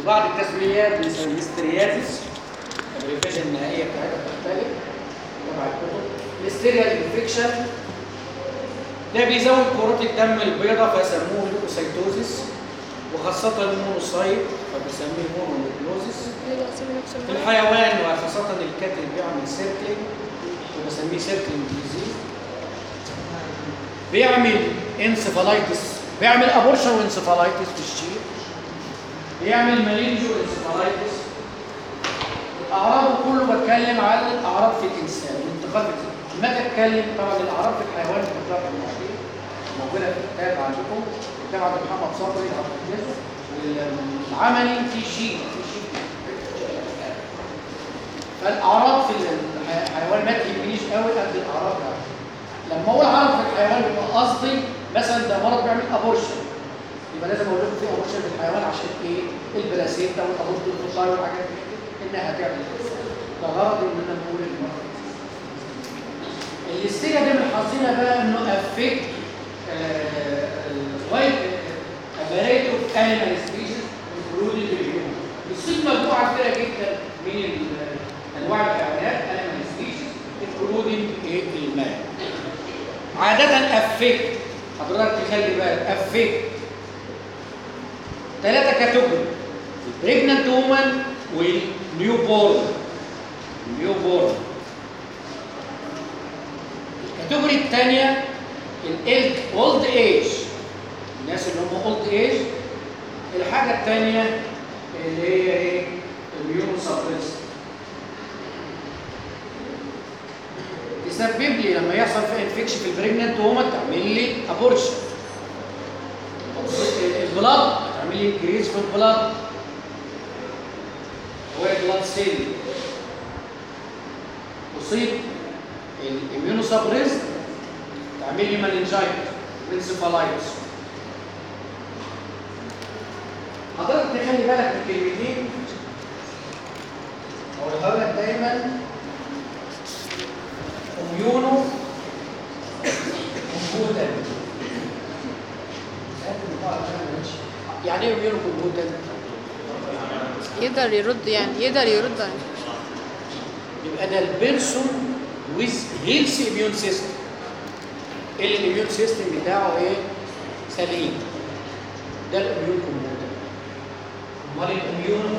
بعض التسميات بنسميه سترياتس الريفيجن النهائيه بتاعتها بتختلف تبع الكتب الاستيريال انفكشن ده بيزود كرات الدم البيضاء فيسموه ليوكوسيتوزيس وخاصة المونوسايت فبيسميه مونونيكلوزيس في الحيوان وخاصة الكات اللي بيعمل سيركلينج وبسميه سيركلينج ديزيز بيعمل انسفالايتس بيعمل ابورشن وانسفالايتس في الشيء بيعمل مالينجو انسفالايتس الاعراض كله بتكلم على الاعراض في الانسان الانتقال في الانسان لما اجي اتكلم طبعا الاعراض في الحيوان بتطلع في المواضيع موجوده في الكتاب عندكم الكتاب عند محمد صبري او الجزء والعملي في شيء في شيء فالاعراض في الحيوان ما تهمنيش قوي قد الاعراض بتاعته لما اقول عرض في الحيوان بيبقى قصدي مثلا ده مرض بيعمل ابورشن يبقى لازم اقول لكم في ابورشن في الحيوان عشان ايه البلاسيتا والابورت والفصاي والحاجات دي انها تعمل ده غرض ان انا بقول المرض الاستيجا دي من حظنا بقى انه افكت الوايت اباريتو انيمال سبيشيز انكلودد الهيومن بتصيب مجموعه كبيره جدا من ال- انواع الحيوانات انيمال سبيشيز انكلودد الماء عادة افكت حضرتك تخلي بالك افكت ثلاثة كاتيجوري البريجننت وومن والنيو بورن النيو بورن الكاتيجوري الثانية الاولد ايج الناس اللي هم اولد ايج الحاجة الثانية اللي هي ايه؟ الميون سبريس تسبب لي لما يحصل في انفكشن في البريجننت وومن تعمل لي ابورشن البلاد تعمل لي انكريز في البلاد هو البلاد سيل تصيب الاميونو سبريس تعمل لي ماننجايتس انسفالايتس حضرتك تخلي بالك من كلمتين اقولها لك دايما اميونو كمبوتن يعني ايه اميونو كمبوتن؟ يقدر يرد يعني يقدر يرد على يبقى ده البيرسون ويز هيلث اميون سيستم اللي الاميون سيستم بتاعه ايه؟ سليم ده الاميون كمبوتن امال الاميونو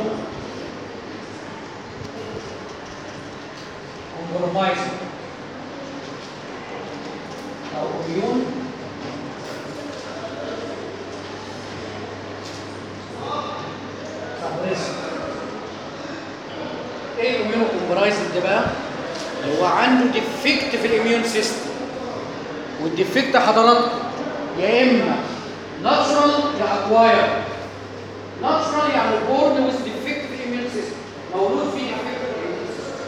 كومبرومايزنج او اميون سبريسر ايه الاميونو كومبرايزنج ده بقى؟ اللي هو عنده ديفكت في الاميون سيستم والديفكت حضراتكم يا اما ناتشرال يا اكواير ناتشرال يعني بورن ويز ديفكت في الاميون سيستم مولود فيه ديفكت في الاميون سيستم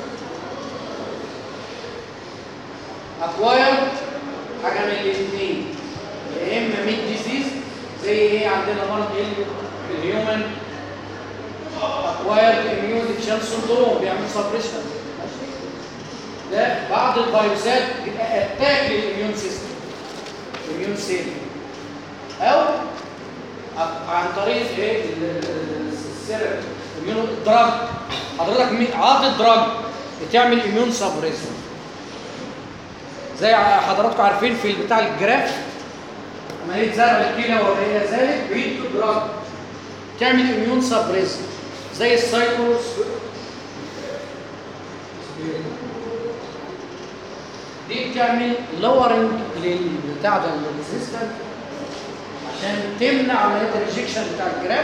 اكواير حاجه من الاثنين يا اما ميد ديزيز زي ايه عندنا مرض ال- الهيومن اكوايرد اميون ديفشن سندروم بيعمل سبريشن ده بعض الفيروسات بتبقى اتاك للاميون سيستم الاميون سيل او ع- عن طريق ايه ال- ال- السيرم اميون دراج حضرتك مي- عاطي دراج بتعمل اميون سبريشن زي ع- حضراتكم عارفين في بتاع الجراف عمليه زرع الكلى وما الى ذلك بيدوا دراج تعمل اميون سبريشن زي السايكلوس دي بتعمل لورنج للبتاع ده الريزيستنت عشان تمنع عمليه الريجكشن بتاع الجراف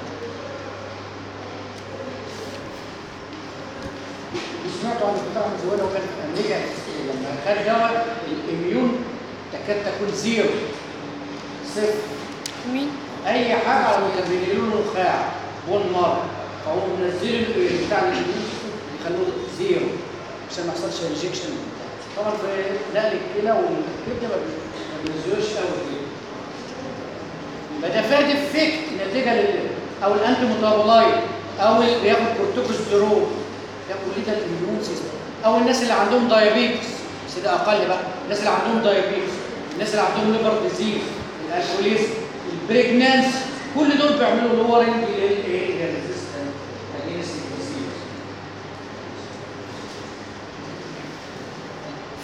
سمعتوا عن بتاع فنزويلا وكان في امريكا لما خد دواء الاميون تكاد تكون زيرو صفر مين؟ اي حاجه او كان بينقلوا له نخاع والنار فهو منزل بتاع الاميون يخلوه زيرو عشان ما يحصلش ريجكشن طبعا في نقل الكلى والكبده ما بي- ما بينزلوش قوي كده يبقى ده فرد افكت نتيجه لل او الانتي ميتابولايت او اللي بياخد كورتيكوستيرون ياخد ليتا الاميون سيستم او الناس اللي عندهم دايابيتس بس ده اقل بقى الناس اللي عندهم دايابيتس الناس اللي عندهم ليفر ديزيز الالكوليزم البريجنانس كل دول بيعملوا لورنج للايه للريزيستنس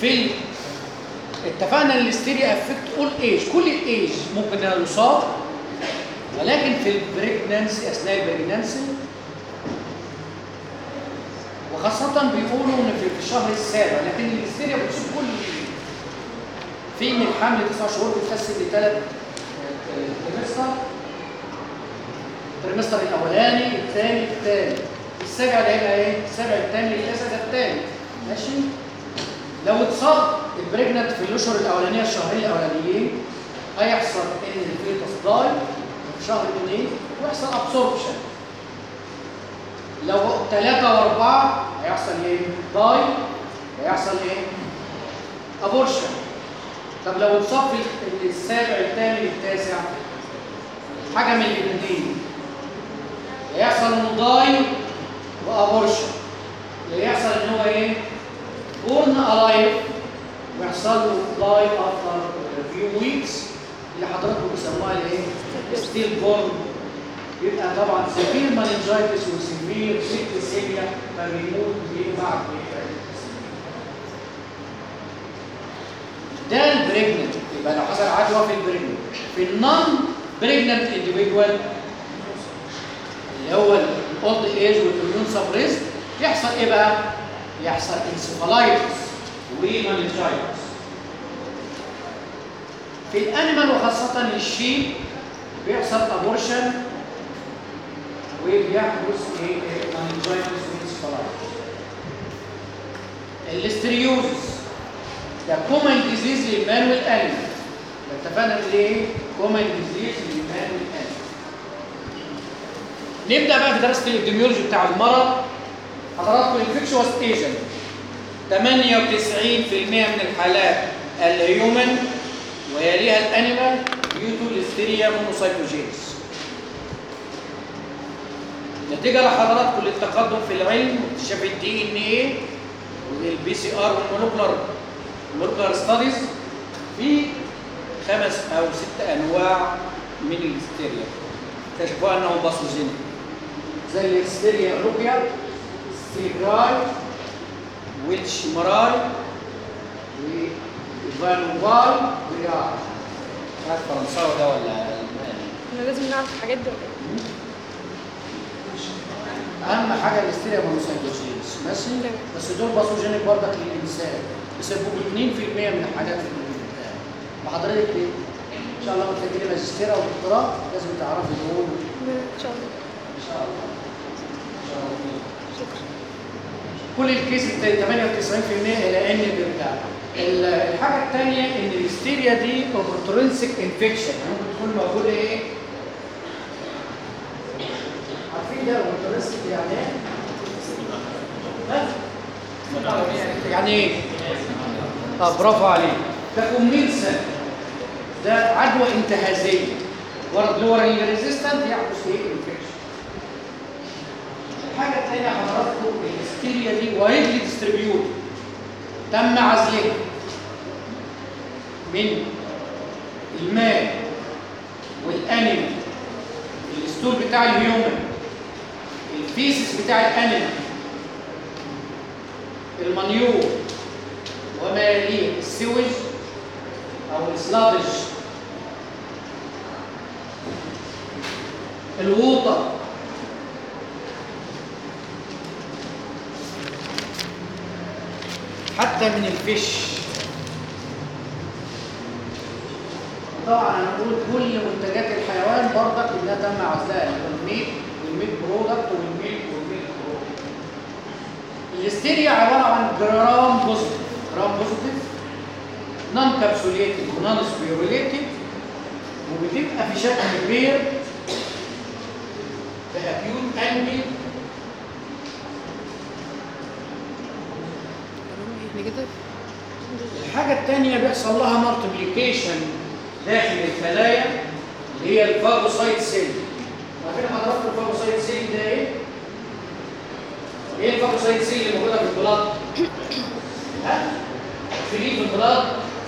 في ال- اتفقنا ان الهستيريا افكت اول ايج كل الايج ممكن انها يصاب ولكن في البريجنانسي اثناء البريجنانسي وخاصة بيقولوا ان في في الشهر السابع لكن الهستيريا بتصيب كل في من الحمل تسع شهور بتقسم لثلاث تريمستر التريمستر الاولاني الثاني الثالث السابع ده هيبقى ايه؟ السابع الثاني التاسع ده الثاني ماشي؟ لو اتصاب البريجننت في الاشهر الاولانيه الشهرين الاولانيين هيحصل ان الفيتس ضاي في شهر اثنين ويحصل ابسوربشن لو ثلاثة وأربعة هيحصل إيه؟ ضاي هيحصل إيه؟ أبورشن طب لو اتصاب في السابع الثامن التاسع حاجة من الاثنين هيحصل إنه ضاي وأبورشن اللي يحصل إن هو إيه؟ بورن ألايف ويحصل له ضاي أفتر فيو ويكس اللي حضراتكم بيسموها الإيه؟ ستيل بورن يبقى طبعا سيفير مانجايتس وسيفير سيكليسيميا فبيموت بعد ده البريجننت يبقى لو حصل عدوى في البريجننت في النون بريجننت انديفيدوال اللي هو الاولد ايج والاميون سبريس يحصل ايه بقى؟ يحصل انسفالايتس ومانجايتس في الانيمال وخاصه الشيب بيحصل ابورشن وبيحدث ايه مانجايتس وانسفالايتس الاستريوزس ده كومن ديزيز للمان والانيمال اتفقنا ان ايه كومن ديزيز للمان والانيمال نبدا بقى في دراسه الابديميولوجي بتاع المرض حضراتكم الانفكشوس ايجنت 98% من الحالات الهيومن ويليها الانيمال ديو للستيريا مونوسايتوجينز نتيجه لحضراتكم للتقدم في العلم واكتشاف الدي ان ايه والبي سي ار والمولكولار المولكولار ستاديز في خمس او ست انواع من الهستيريا اكتشفوا انهم باثوجينيك زي الهستيريا روبيا ستيجراي ويلش مراي وفانوفال ورياض عارف فرنساوي ده ولا الماني احنا لازم نعرف الحاجات دي ولا ايه؟ اهم حاجه الاستيريا مونوسايتوجينز ماشي تمام. بس دول باثوجينيك برضك للانسان بيسببوا 2% من الحاجات في الانسان وحضرتك ايه؟ ان شاء الله لما تسجلي ماجستير او دكتوراه لازم تعرفي دول ان شاء الله ان شاء الله ان شاء الله شكرا كل الكيس التاني 98% الى ان بيرجع ال- الحاجه الثانيه ان الهستيريا دي اوبورتورنسيك انفكشن ممكن تكون موجوده ايه؟ عارفين ده اوبورتورنسيك يعني ايه؟ ها؟ يعني ايه؟ اه برافو عليك ده كومينسا ده عدوى انتهازيه ورا ورا الريزيستنت يحدث ايه؟ انفكشن الحاجة الثانية حضراتكم الهستيريا دي وايدلي ديستريبيوت تم عزلها من الماء والانيمال الستول بتاع الهيومن الفيسس بتاع الانيمال المنيور وما يليه السوج او السلابج الووطه حتى من الفيش طبعا انا بقول كل منتجات الحيوان برضك انها تم عزلها اللي هو الميت والميت برودكت والميت والميت برودكت الهستيريا عباره عن جرام بوزيتيف جرام بوزيتيف نون كابسوليتد ونون سبيروليتد وبتبقى في شكل بير باكيوت انجل احنا كده الحاجة الثانية بيحصل لها مالتيبليكيشن داخل الخلايا اللي هي الفاجوسايت سيل. عارفين حضراتكم الفاجوسايت سيل ده ايه؟ ايه الفاجوسايت سيل اللي موجودة في البلاد؟ ها؟ في ليه في البلاد؟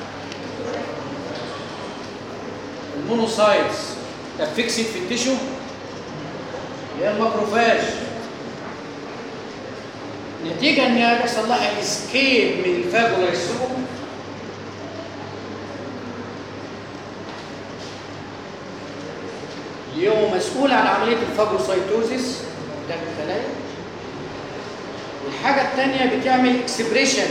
المونوسايتس طب فيكسد في التيشو؟ اللي هي الماكروفاج نتيجة انها بيحصل لها اسكيب من الفاجولايسوم مسؤول عن عمليه الفاجوسايتوزيس ده الخلايا والحاجه الثانيه بتعمل اكسبريشن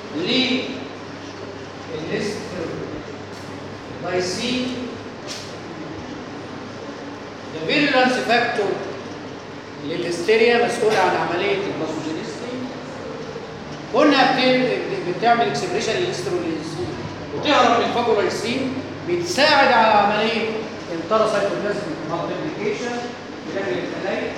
للهيسترولايسين الفيرولانس فاكتور للهستيريا مسؤول عن عمليه الباثوجينيستي قلنا بت- بتعمل اكسبريشن للهستروليسين وتهرب من الفاجولايسين بتساعد على عمليه التراسايتوبلازم مالتيبليكيشن بداخل الخلايا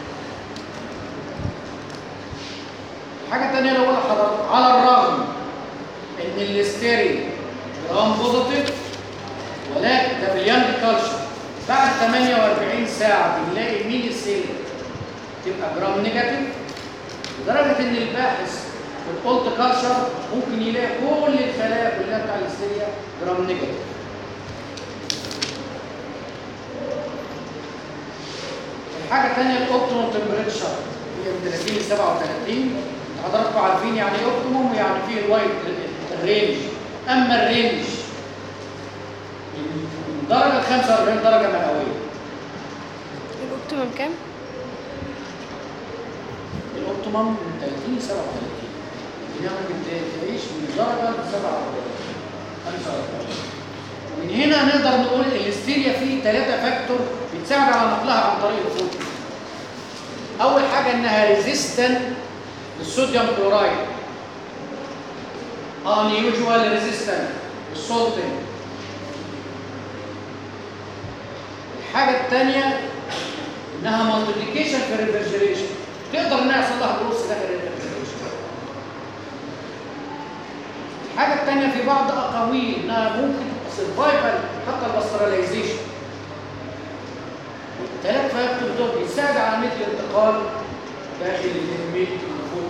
الحاجه الثانيه اللي بقولها لحضرتك على الرغم ان الهستيريا جرام بوزيتيف ولكن ده في اليانج كالشر بعد 48 ساعه بنلاقي مين السيل تبقى جرام نيجاتيف لدرجه ان الباحث في الأولت كالشر ممكن يلاقي كل الخلايا كلها بتاع الهستيريا جرام نيجاتيف الحاجه الثانيه الاوبتيموم تمبريتشر هي من 30 ل 37 حضراتكم عارفين يعني ايه اوبتيموم يعني فيه الوايت الرينج اما الرينج من درجه ل 45 درجه مئويه الاوبتيمم كام؟ الاوبتيموم من 30 ل 37 يعني ممكن تعيش من درجه ل 47 45 من هنا نقدر نقول الهستيريا فيه ثلاثه فاكتور بتساعد على نقلها عن طريق الفوت اول حاجه انها ريزيستنت للصوديوم كلورايد unusual ريزيستنت للسولتين الحاجه الثانيه انها مالتيبليكيشن في الريفرجريشن تقدر انها يحصل لها بروس داخل الريفرجريشن الحاجه الثانيه في بعض اقاويل انها ممكن سرفايفل حتى الباستراليزيشن الثلاث فاكتور دول بيساعد على عمليه الانتقال داخل الهرميت الفوق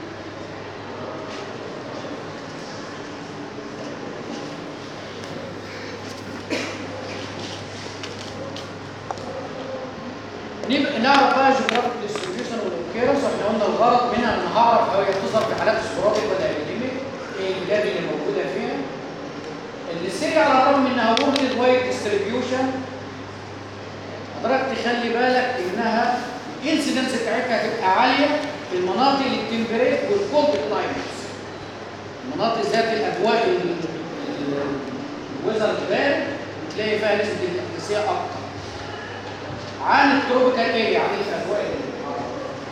نبقى نعرف بقى جغرافيك ديستريبيوشن والاوكيرنس احنا قلنا الغرض منها ان هعرف هي بتظهر في حالات سبوراديك ولا ايديميك ايه البلاد اللي موجوده فيها السيريا على الرغم انها وورلد وايد ديستريبيوشن حضرتك تخلي بالك انها الانسيدنس بتاعتها هتبقى عاليه في المناطق اللي التمبريت والكولد كلايمتس المناطق ذات الاجواء الويزر البارد بتلاقي فيها نسبه الاحتساء اكتر عن التروبيكال اريا عن الاجواء الحاره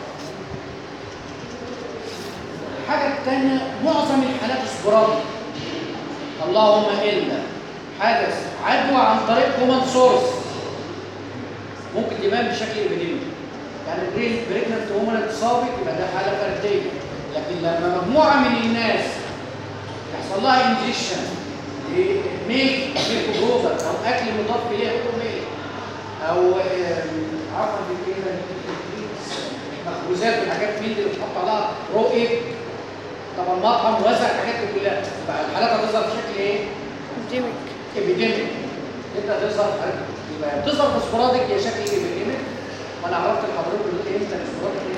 الحاجه الثانيه معظم الحالات سبوراديك اللهم الا حدث عدوى عن طريق كومن سورس ممكن تبان بشكل ابيديمي يعني برين بريجننت وومن اتصابت يبقى ده حاله فرديه لكن لما مجموعه من الناس يحصل لها انجكشن لميل ميل بروزر او اكل مضاف اليه ميل او آم، عفوا دي كده مخبوزات والحاجات من دي اللي بتحط عليها رو ايه طبعا مطعم وزع الحاجات دي كلها يبقى الحالات هتظهر بشكل ايه؟ ديمك ابيديميك تبدا تظهر حاجات يبقى بتظهر في سبوراديك هي شكل ابيديميك وانا عرفت لحضرتك دلوقتي امتى السبوراديك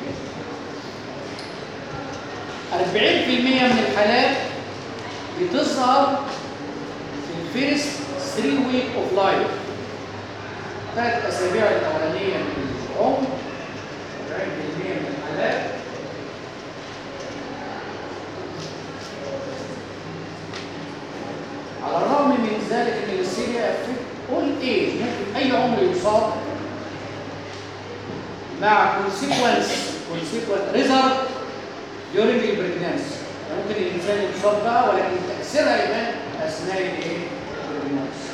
40% من الحالات بتظهر في الفيرست 3 ويك اوف لايف ثلاث اسابيع الاولانيه من العمر 40% من الحالات على الرغم من ذلك ان السيريا في اول ايج ممكن اي عمر يصاب مع كونسيكونس كونسيكونس ريزلت during البريجنانسي ممكن الانسان يصاب بها ولكن تاثيرها يبان اثناء الايه؟ البريجنانسي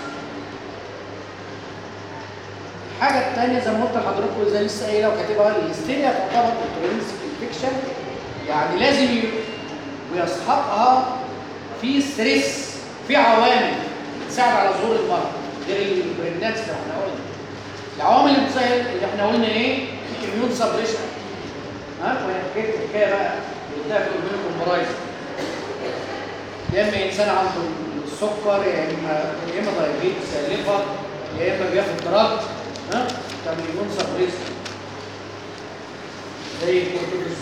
الحاجه الثانيه زي ما قلت لحضراتكم زي لسه قايله وكاتبها الهستيريا تعتبر انترنسيك انفكشن يعني لازم ي- ويصحبها في ستريس في عوامل تساعد على ظهور المرض غير البريجنانسي اللي احنا قلنا العوامل اللي بتسهل اللي احنا قلنا ايه؟ اميون سبريشن ها وهي حكايه الحكايه بقى اللي بتاعت الاميون كومبرايز يا اما انسان عنده السكر يا اما يا اما دايابيتس يا ليفر يا اما بياخد دراج ها تعمل اميون سبريشن زي الكورتيكوس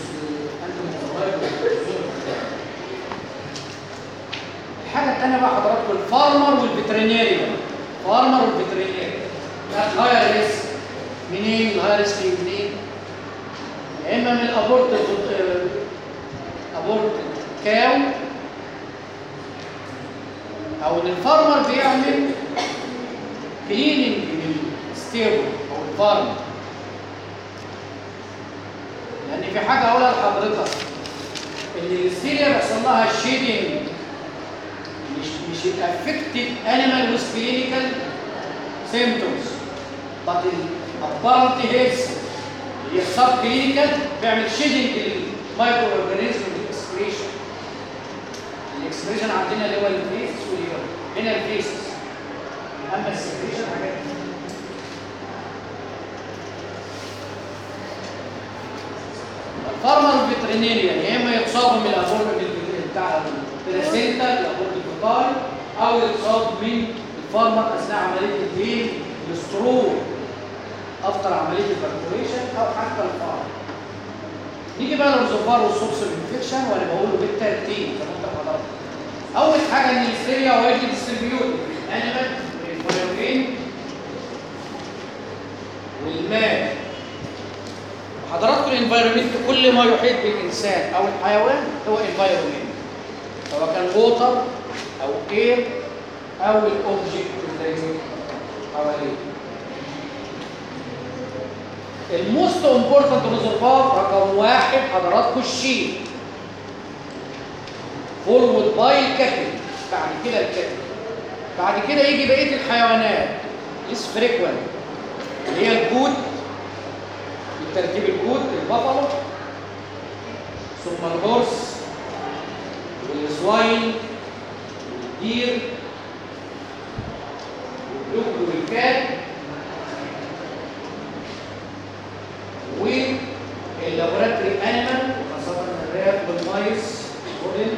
الحاجه الثانيه بقى حضراتكم الفارمر والفيترينيريان فارمر والفيترينيريان ده هاير ريسك منين الهاي ريسك منين يا اما من الابورت ابورت كاو او ان الفارمر بيعمل كليننج للستيبل او الفارم لان في حاجه اقولها لحضرتك ان الستيريا بيحصل لها شيدنج مش مش الافكتد انيمال ويز كلينيكال سيمبتومز but الابارنت هيلث اللي هي سب كلينيكال بيعمل شيدنج للمايكرو اورجانيزم والاكسبريشن الاكسبريشن عندنا اللي هو الفيس والليفر هنا الفيس اما السكريشن حاجات الفارمر فيترينيريان يا اما يتصاب من الابورت بتاع البلاسينتا الابورت الفيتال او يتصاب من الفارمر اثناء عمليه الدين السترو افتر عمليه الفاكتوريشن او حتى الفارم نيجي بقى للريزرفوار والسورس الانفكشن وانا بقوله بالترتيب زي ما انت حضرتك اول حاجه ان الهستيريا وايدلي ديستريبيوت انيمال والفولوجين والماء حضراتكم الانفايرمنت كل ما يحيط بالانسان او الحيوان هو انفايرمنت سواء كان ووتر او اير او الاوبجكت اللي حواليه الموست امبورتنت ريزرفوار رقم واحد حضراتكم الشيل فولود باي الكتل بعد كده الكتل بعد كده يجي بقيه الحيوانات ليس فريكوينت اللي هي الجود بالترتيب الجود البفلو ثم الهورس والسواين والدير والدب والكات واللابوراتوري انيمال خاصه الراب والمايس والبودن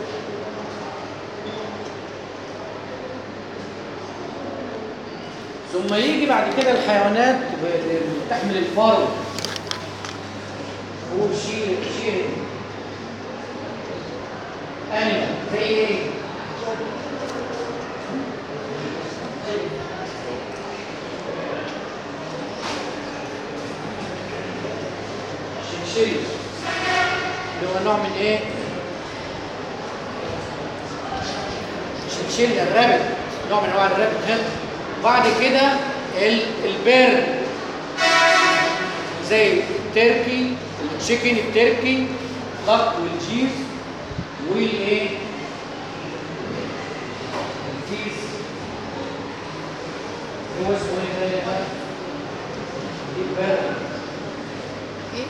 ثم يجي بعد كده الحيوانات اللي بتحمل الفرو هو شيء شيء انيمال زي ايه؟ شنشري اللي هو نوع من ايه؟ شنشري الرابط نوع من انواع الرابط هنا وبعد كده ال- البير زي التركي التشيكن التركي الضغط والجيز والايه الفيس هو اسمه ايه ده بقى؟ دي البير ايه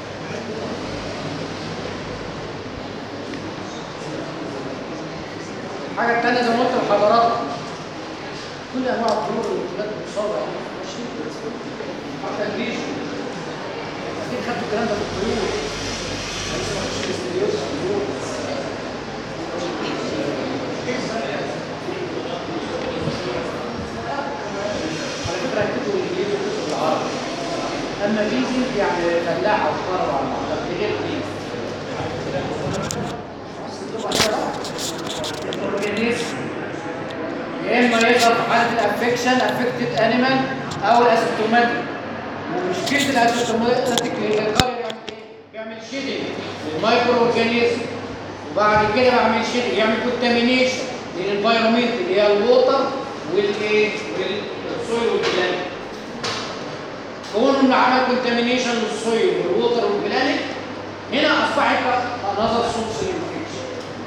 الحاجه الثانيه زي ما قلت لحضراتكم كل انواع الطيور والنباتات بتصاب ماشي حتى الريش اكيد خدتوا الكلام ده في الطيور لسه ما خدتش الاستريوز في الطيور على فكره هتكتبوا الانجليزي وكتبوا بالعربي اما بيزي يعني فلاحه وفرع على بعض ده غير دي الأورجانيزم يا اما يظهر في حاله الافكشن افكتد انيمال او الاسيمتوماتيك ومشكله الاسيمتوماتيك اللي هي القدر يعمل ايه؟ بيعمل شيدنج للمايكرو اورجانيزم وبعد كده بعمل شيدنج يعمل كونتامينيشن للانفايرمنت اللي هي الووتر والايه؟ والسويل والبلانت كون انه عمل كونتامينيشن للسويل والووتر والبلانت هنا اصبحت نظر سورس الانفكشن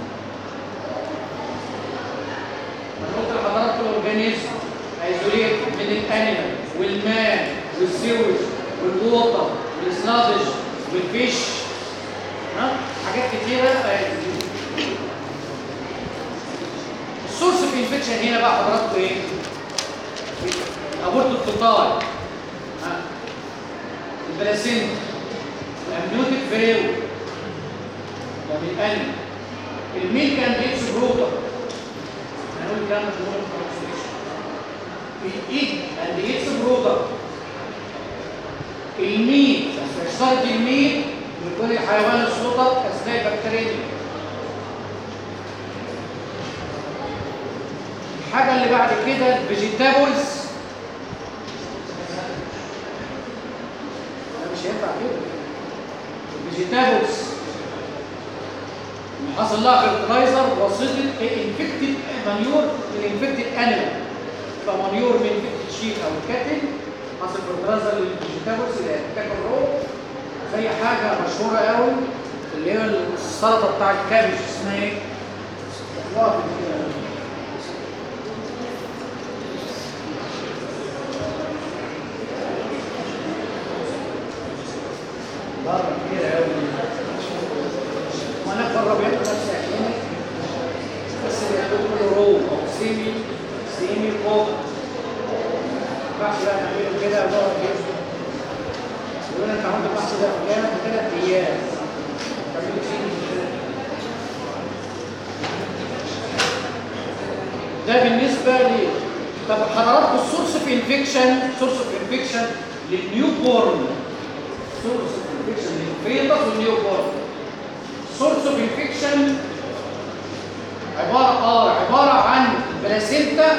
انا قلت لحضراتكم الاورجانيزم ايزوليت من الانيمال والمان والسيوج والووتر والسلادج والفيش ها حاجات كتيره السورس اوف انفكشن هنا بقى حضراتكم ايه؟ ابورت القطار ها البلاسينتا الامنيوتيك فيريو ده بالانيمال الميل كان بيكس بروتر هنقول الكلام ده في الكونفرنسيشن الايد اند ايتس برودر الميت اشترط الميت بيكون الحيوان السلطة اثناء البكتيريا الحاجة اللي بعد كده الفيجيتابلز مش هينفع كده الفيجيتابلز حصل لها فيرتلايزر وصلت انفكتد مانيور من انفكتد انيمال فمانيور من انفكتد شيك او كاتل حصل فيرتلايزر للفيجيتابلز اللي هي الكاكا رو زي حاجه مشهوره قوي اللي هي السلطه بتاع الكابج اسمها ايه؟ واقف كده. بره كتير قوي وانا بره بياكل نفس اكلنا بس بياكلوا كله رو او سيمي سيمي كوك ما ينفعش بقى نعمله كده ونقعد كده يقول انت عندك بحث ده في كام في ثلاث ايام تعملوا سيمي في ثلاث ده بالنسبه لي طب حضراتكم السورس اوف انفكشن سورس اوف انفكشن للنيو بورن سورس اوف انفكشن للفيتس والنيو بورن سورس اوف انفكشن عباره اه عباره عن البلاسينتا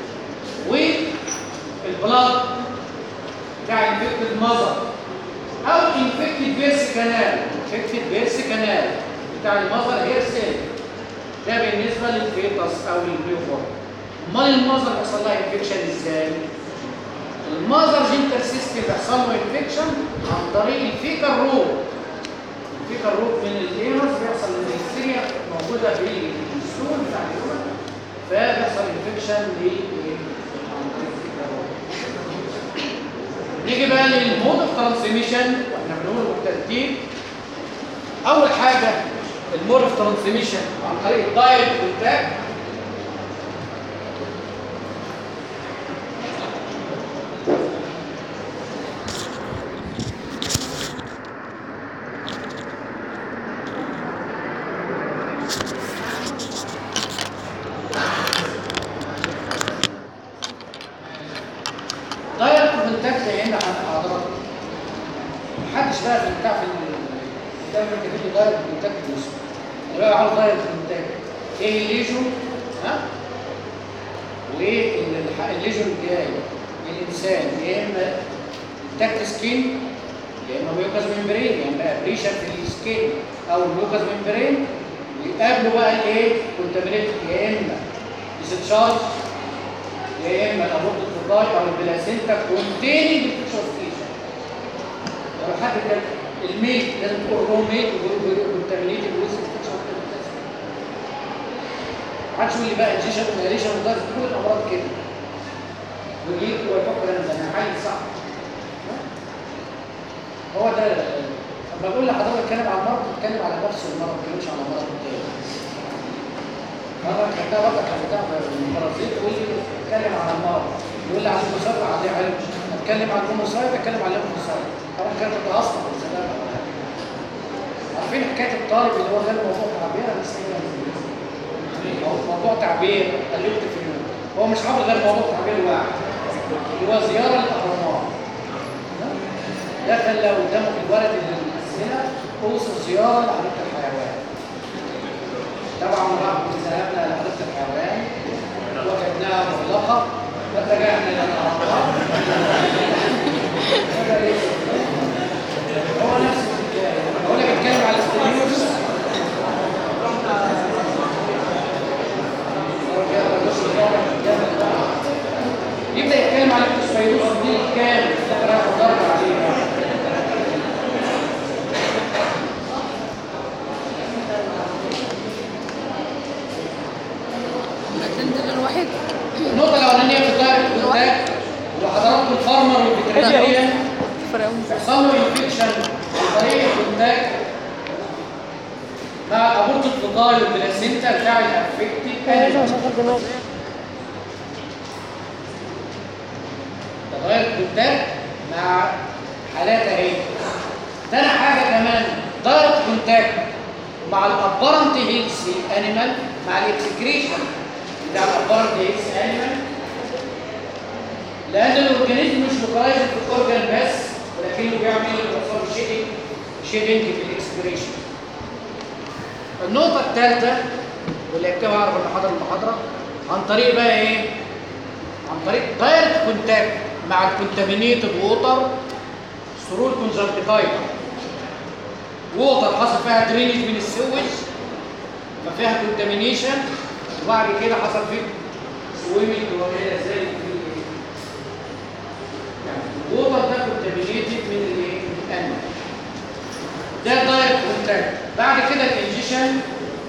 والبلاد بتاع انفكتد مذر او انفكتد بيرس كانال انفكتد بيرس كانال بتاع المذر هير سيل ده بالنسبه للفيتس او للنيو بورن امال المذر بيحصل لها انفكشن ازاي؟ المذر جنتر سيستم بيحصل له انفكشن عن طريق الفيكال روت الفيكال روت من الايرس بيحصل ان البكتيريا موجوده في السول بتاع اليوم فبيحصل انفكشن ل عن طريق الفيكال روت نيجي بقى للمود اوف ترانسميشن واحنا بنقول بالترتيب اول حاجه المود اوف ترانسميشن عن طريق الدايركت كونتاكت دايركت كونتاكت هنا عن حضرتك محدش بقى في بتاع في الكتاب اللي كاتب لي دايركت كونتاكت اسمه انا بقى عاوز دايركت كونتاكت ايه الليجون ها وايه ال- الح- الليجون الجاي الانسان يا اما تاكت سكين يا اما ميوكاس ممبرين يا اما ابريشن في السكين او الميوكاس ممبرين يقابلوا بقى الايه كونتامينيت يا اما ديسشارج يا اما الابورت الفضاي او البلاسينتا كونتيننج الفيشوستيشن لو حد كان الميت لازم تقول رو ميت وكونتامينيت الويز محدش يقول لي بقى انجيشن وماليشن وده كل الامراض كده ويجي ويفكر انا ده انا حي صح هو ده لما بقول لحضرتك اتكلم على المرض اتكلم على نفس المرض ما تتكلمش على مرض تاني مرة خدتها برضه كان بتاع البرازيل تقول لي اتكلم عن المرض يقول لي عن المصاب عليه علم اتكلم عن المصاب اتكلم عن المصاب طبعا كانت اصلا السلام عارفين حكايه الطالب اللي هو غير موضوع تعبير انا لسه موضوع تعبير قلبت في اليوم هو مش حافظ غير موضوع تعبير واحد اللي هو زياره للاهرامات دخل لو قدامه في الورد الاسئله اوصف زياره لحديقه الحيوان طبعا راح ذهبنا لحديقه الحيوان وجدناها مغلقه فرجعنا الى الاهرامات هو نفس الحكايه هو اللي بيتكلم على الاستديوز يبدا يتكلم على الفيروس دي كامل راح ضرب عليه هتنزل الواحد النقطه الاولانيه في الدايركت كونتاكت وحضراتكم الفارمر والفيتريناريان فرقهم بيحصل له انفكشن عن طريق الكونتاكت مع الابورت الفضائي والبلاسينتا بتاع الافكتد انيمال تغير كونتاكت مع حالات اهي تاني حاجه كمان دايركت كونتاكت مع الابرنت هيلث انيمال مع الاكسكريشن بتاع الابرنت هيلث انيمال لان الاورجانيزم مش لوكالايز في الاورجان بس ولكنه بيعمل بيحصل شيدنج شيدنج في الاكسبريشن النقطه الثالثه واللي اكتبها اعرف المحاضره المحاضره عن طريق بقى ايه عن طريق دايركت كونتاكت مع الكونتامينيتد ووتر سرور كونجنكتيفا ووتر حصل فيها درينج من السوج ففيها كونتامينيشن وبعد كده حصل فيه سويمنج وما الى ذلك في الايه؟ يعني الووتر ده كونتامينيتد من الايه؟ من الانيمال ده دايركت كونتاكت بعد كده الانجيشن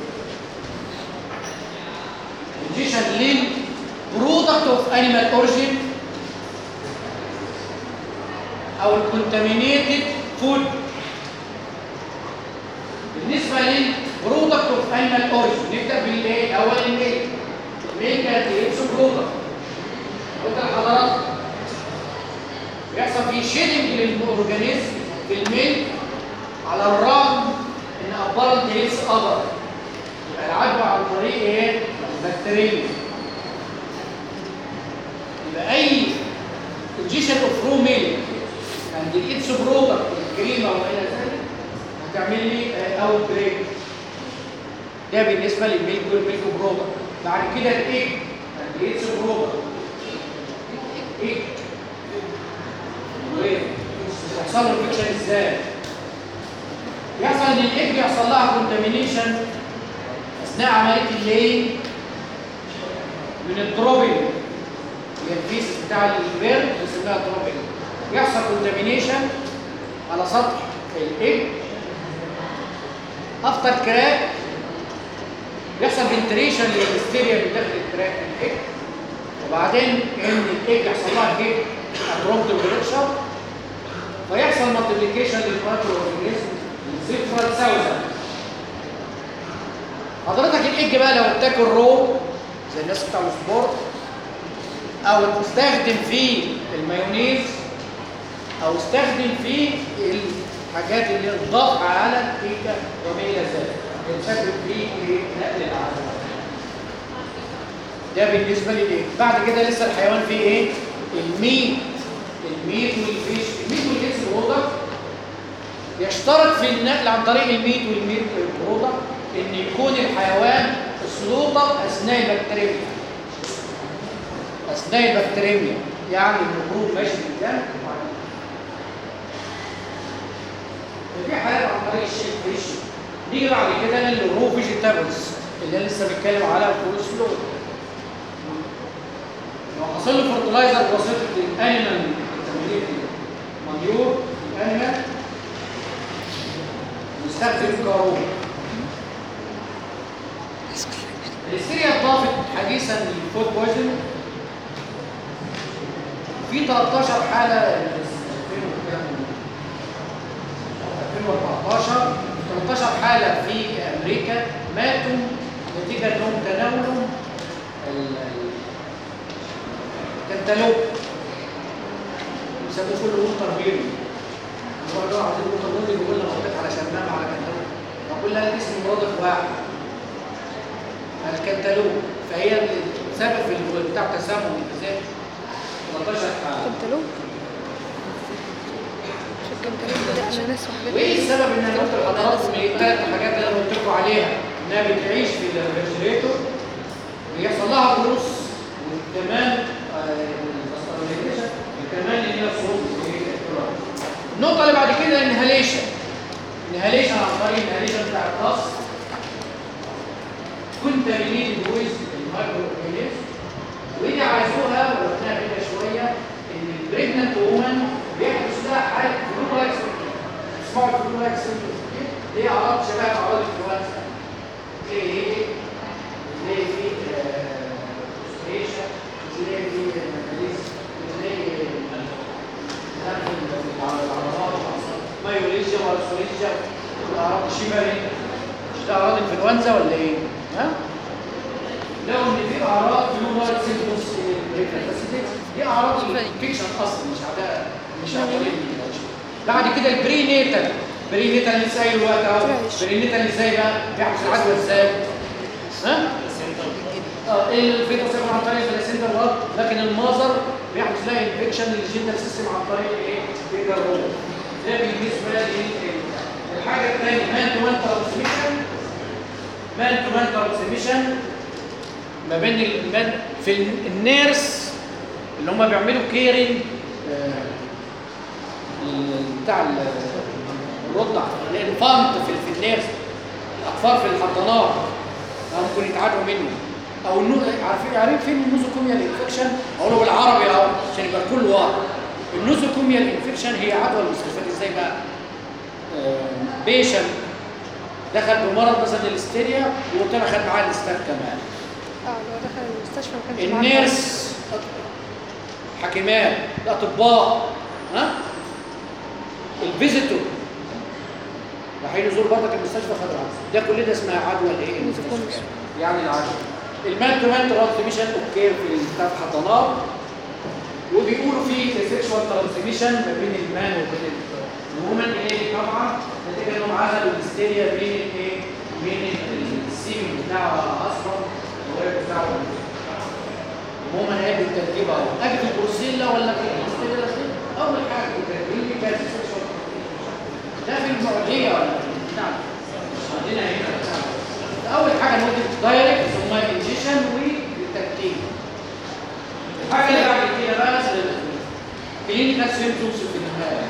انجيشن للبرودكت اوف انيمال اوريجين او الكونتامينيتد فود بالنسبه للبرودكت اوف انيمال اوريجين نبدا بالايه اول الميل الميل كانت ايه برودكت قلت لحضراتكم بيحصل فيه شيدنج للاورجانيزم في الميل على الرغم ان ابارنت هيلث ابر يبقى العدوى عن طريق ايه بكتيريا يبقى اي انجيشن اوف رو ميل عند الايتس برودكت الكريمه وما الى ذلك هتعمل لي اوت بريك ده بالنسبه للميلك والميلك برودكت بعد كده الايج عند الايتس برودكت ايج بيحصل له انفكشن ازاي؟ يحصل ان الايج يحصل لها كونتامينيشن اثناء عمليه اللين من الدروبنج هي الفيس بتاع البيرد بنسميها دروبنج يحصل كونتامينيشن على سطح الايج افتر كراك يحصل فنتريشن للبكتيريا من داخل الكراك الايج وبعدين ان الايج يحصل لها هيك ابروبت بريتشر فيحصل مالتيبليكيشن للمايكرو اورجانيزم زيفرال ساوزن حضرتك الايج بقى لو بتاكل رو زي الناس بتاع السبورت او تستخدم فيه المايونيز او استخدم فيه الحاجات اللي تضاف على الكيكه وما الى ذلك بنستخدم فيه نقل العدوى ده بالنسبه للايه بعد كده لسه الحيوان فيه ايه الميت الميت والفيش الميت والفيش برودكت يشترط في النقل عن طريق الميت والميت برودكت ان يكون الحيوان سلوطه اثناء البكتيريا اثناء البكتيريا يعني الميكروب ماشي قدام في حالات عن طريق الشيك فيش نيجي بعد كده للرو فيجيتابلز اللي انا لسه بتكلم عليها الكوليسترول لو حصل له فرتلايزر بواسطه الانيمال مانيور الانيمال نستخدم كارون الهستيريا اتضافت حديثا للفود بويزن في 13 حاله 2014 13 حاله في امريكا ماتوا نتيجه انهم تناولوا الكنتالوب بيسموه كله ووتر بيري برضه عايزين ووتر بيري بيقول لنا محطوط على شمام على كنتالوب فكل لها اسم مرادف واحد الكنتالوب فهي السبب في بتاع التسمم الغذائي 13 حاله كنتالوب مش الكنتالوب ده اناناس وحاجات وايه السبب ان انا قلت لحضراتكم ايه الثلاث حاجات اللي انا قلت لكم عليها انها بتعيش في الريفرجريتور بيحصل لها بروس وكمان كمان اللي هي صوت النقطه اللي بعد كده انهاليشن انهاليشن عن طريق الانهاليشن بتاع القص كونتامينيتد ويز المايكرو اورجانيزم ودي عايزوها ورحناها كده شويه ان البريجننت وومن بيحدث لها حاله فلو لايك اسمها فلو لايك دي اعراض شبه اعراض الانفلونزا تلاقي ايه؟ تلاقي في ستريشن تلاقي في ميكانيزم تلاقي مايوليجيا والسوليجيا الاعراض الشبه مش ده اعراض انفلونزا ولا ايه؟ ها؟ لو ان في اعراض فلو لايك سيمبتومز بس دي دي اعراض الانفكشن اصلا مش عادة مش عادة بعد كده البري نيتال بري نيتال لسه قايل الوقت اهو بري نيتال ازاي بقى بيحدث العدوى ازاي ها اه الفيتو سيفر عن طريق البلاسينتا الغلط لكن المازر بيحدث لها انفكشن للجينال سيستم عن طريق ايه فيجر هو ده بالنسبه للحاجه الثانيه مان تو مان ترانسميشن مان تو مان ترانسميشن ما بين المد في النيرس اللي هم بيعملوا كيرنج ال- بتاع ال- الرضع الانفانت في في النيرس الاطفال في الحضانات ممكن يتعدوا منه او النو... عارفين عارفين فين النوزوكوميال انفكشن اقوله بالعربي اهو عشان يبقى الكل واضح النوزوكوميال انفكشن هي عدوى المستشفيات ازاي بقى بيشن دخل بمرض مثلا الهستيريا وقلت انا خد معاه الاستاذ كمان اه لو دخل المستشفى ما كانش معاه النيرس حكيمات الاطباء ها الفيزيتور رايحين يزور برضك المستشفى خد العدوى ده كل ده اسمها عدوى الايه المستشفى يعني العدوى المان تو مان ترانسميشن اوكي في بتاع الحضانات وبيقولوا في سيكشوال ترانسميشن ما بين المان وبين الومن ايه طبعا نتيجه انهم عزلوا الهستيريا بين الايه بين السيم بتاع اصفر والغير بتاعه عموما هي بالترتيب اهو اجي في البروسيلا ولا في الهستيريا اول حاجه بالترتيب كانت سيكشوال ده في المعديه ولا في نعم مش عندنا هنا اول حاجه نقول دايركت ثم انجيشن والتكتيك الحاجه اللي بعد كده بقى كلينيكال سيمبتومز في النهايه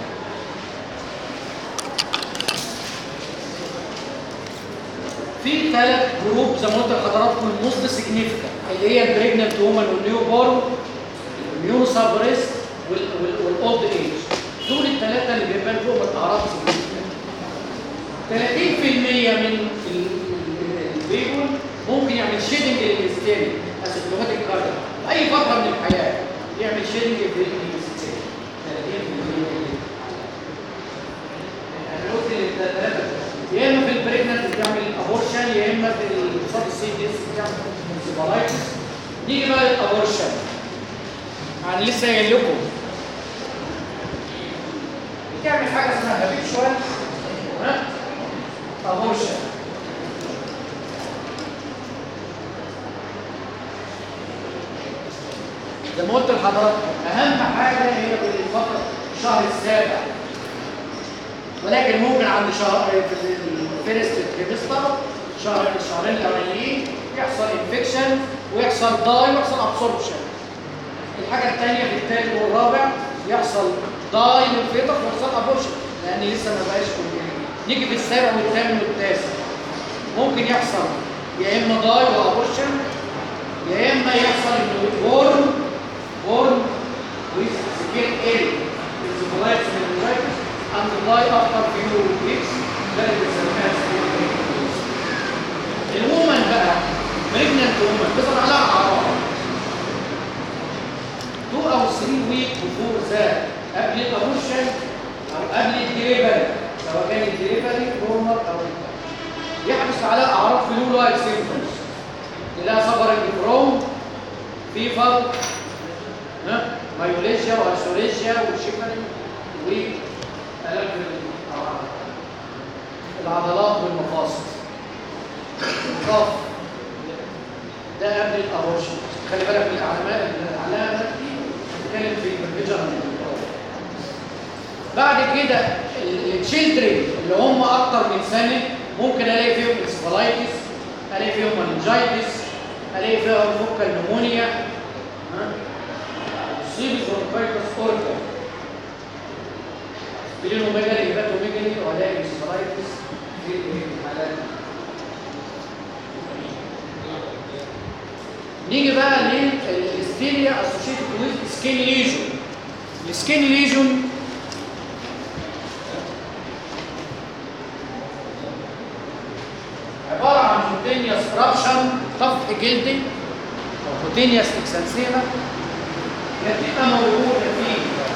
في ثلاث جروب زي ما قلت لحضراتكم الموست سيجنيفيكانت اللي هي البريجننت وومن والنيو بورن النيو سابريست والاولد ايج دول الثلاثه اللي بيبان فيهم الاعراض سيجنيفيكانت 30% من البيبول ممكن يعمل شيدنج للهستيريا اسيمتوماتيك كارديا اي فتره من الحياه يعمل شيدنج للهستيريا 30% انا قلت الثلاثه يا اما في البريجننت بتعمل ابورشن يا اما في الاصابه السي دي اس بتعمل سيبالايتس نيجي بقى للابورشن انا لسه قايل لكم بتعمل حاجه اسمها هابيتشوال ها ابورشن زي ما قلت لحضراتكم اهم حاجه هي في الفتره الشهر السابع ولكن ممكن عند شهر في الفيرست تريمستر شهر الشهرين الاولانيين يحصل انفكشن ويحصل داي ويحصل ابسوربشن الحاجه الثانيه في الثالث والرابع يحصل داي للفيتر ويحصل ابورشن لان لسه ما بقاش كومبليت نيجي في السابع والثامن والتاسع ممكن يحصل يا اما داي وابورشن يا اما يحصل انه بورن بورن with severe ill encephalitis meningitis and die after few weeks ده اللي بنسميها severe ill الومن بقى pregnant woman بيظهر عليها اعراض 2 او 3 ويك بفور ذات قبل الابورشن او قبل الدليفري سواء كان الدليفري نورمال او يحدث عليها اعراض فلو لايك سيمبتومز تلاقي سفر الجفروم فيفر ها مايوليجيا وارثوريجيا وشيفري والالم العضلات والمفاصل الضغط ده قبل الابورشن خلي بالك من العلامات العلامه دي بتتكلم في الفيجر بعد كده التشيلدرن اللي هم اكتر من سنه ممكن الاقي فيهم انسفالايتس الاقي فيهم مننجايتس الاقي فيهم فوكال نمونيا ها تصيب برونكايتس اوركا سبلينوميجالي هيباتوميجالي والاقي انسفالايتس في الحالات دي نيجي بقى للستيريا اسوشيتد ويز سكين ليجون السكين ليجون عباره عن كوتينيوس رابشن طفح جلدي او كوتينيوس اكسنسينا بتبقى موجوده في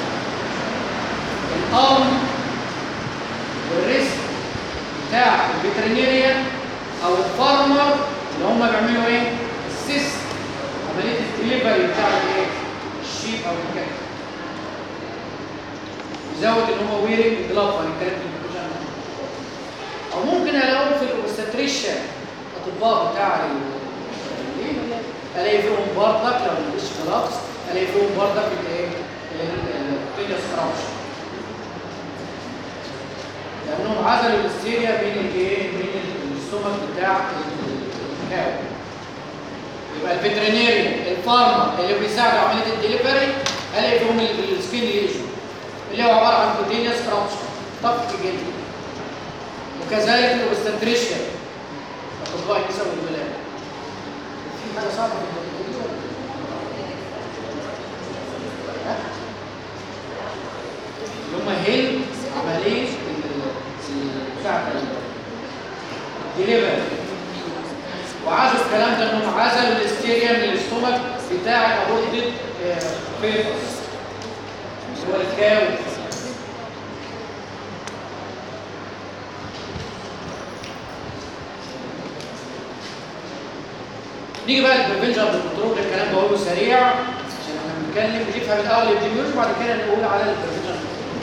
الارم والريست بتاع الفيترينيريان او الفارمر اللي هم بيعملوا ايه؟ السيست عمليه الدليفري بتاع الايه؟ الشيب او الكلب يزود ان هو ويرنج جلاف هنتكلم في البروجان او ممكن الاقيهم في الاوبستريشن الاطباء بتاع ال- الاقي فيهم بردك لو مش جلافز الاقي فيهم بردك الايه؟ البينس كراوش لانهم عزلوا الهستيريا بين الايه؟ بين السمك بتاع الكاو يبقى الفيترينيريان الفارما اللي بيساعدوا عمليه الدليفري الاقي فيهم السكين ليجن اللي هو عباره عن كوتينيوس كرامشن طفق جلدي وكذلك الاوبستنتريشن اطباء النساء والولاد في حاجه صعبه في الدكتور دي ولا إيه؟ ها؟ اللي هم هيل عمليه ال- ال- بتاع الدليفري وعزوا الكلام ده انهم عزلوا الاستيريا من الاستومك بتاع الابورتد فيبرز اللي هو الكاوي نيجي بقى للبريفنشن بالكنترول الكلام بقوله سريع عشان احنا بنتكلم بنفهم الاول الابديميولوجي وبعد كده نقول على البريفنشن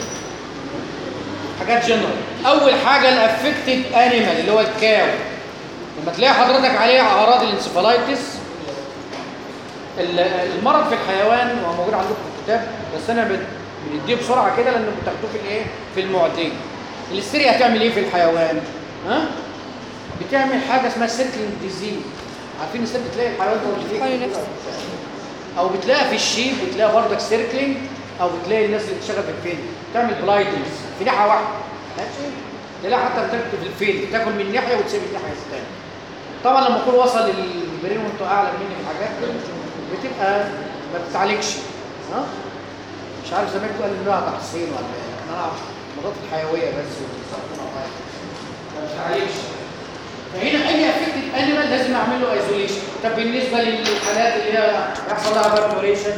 حاجات جنرال اول حاجه الافكتد انيمال اللي هو الكاو لما تلاقي حضرتك عليه اعراض الانسفالايتس ال- المرض في الحيوان هو موجود عندكم في الكتاب بس انا بد- بنديه بسرعه كده لانه بتاخدوه في الايه في المعدين الهستيريا هتعمل ايه في الحيوان ها بتعمل حاجه اسمها سيركلينج ديزيز عارفين الست بتلاقي الحيوان ده مش حوالي نفسه. او بتلاقي في الشيب بتلاقي بردك سيركلينج او بتلاقي الناس اللي بتشتغل في الفيل تعمل بلايدنس في ناحيه واحده ماشي تلاقي حتى بتاكل في الفيل تاكل من ناحيه وتسيب الناحيه الثانيه طبعا لما يكون وصل للبرين وانتوا اعلى مني في الحاجات دي بتبقى ما بتتعالجش ها مش عارف زمان قال انها تحصين ولا ايه لكن انا اعرف المضادات الحيويه بس ما بتتعالجش فهنا اي افكتد انيمال لازم اعمل له ايزوليشن طب بالنسبه للحالات اللي هي يحصل لها فابريشن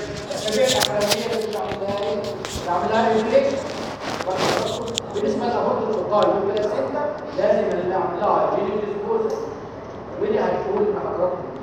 اعمل لها ايزوليشن بالنسبه للابورت الفقاري والبلاسينتا لازم اللي اعمل لها جينيك ديسبوز ودي هتقول مع حضراتكم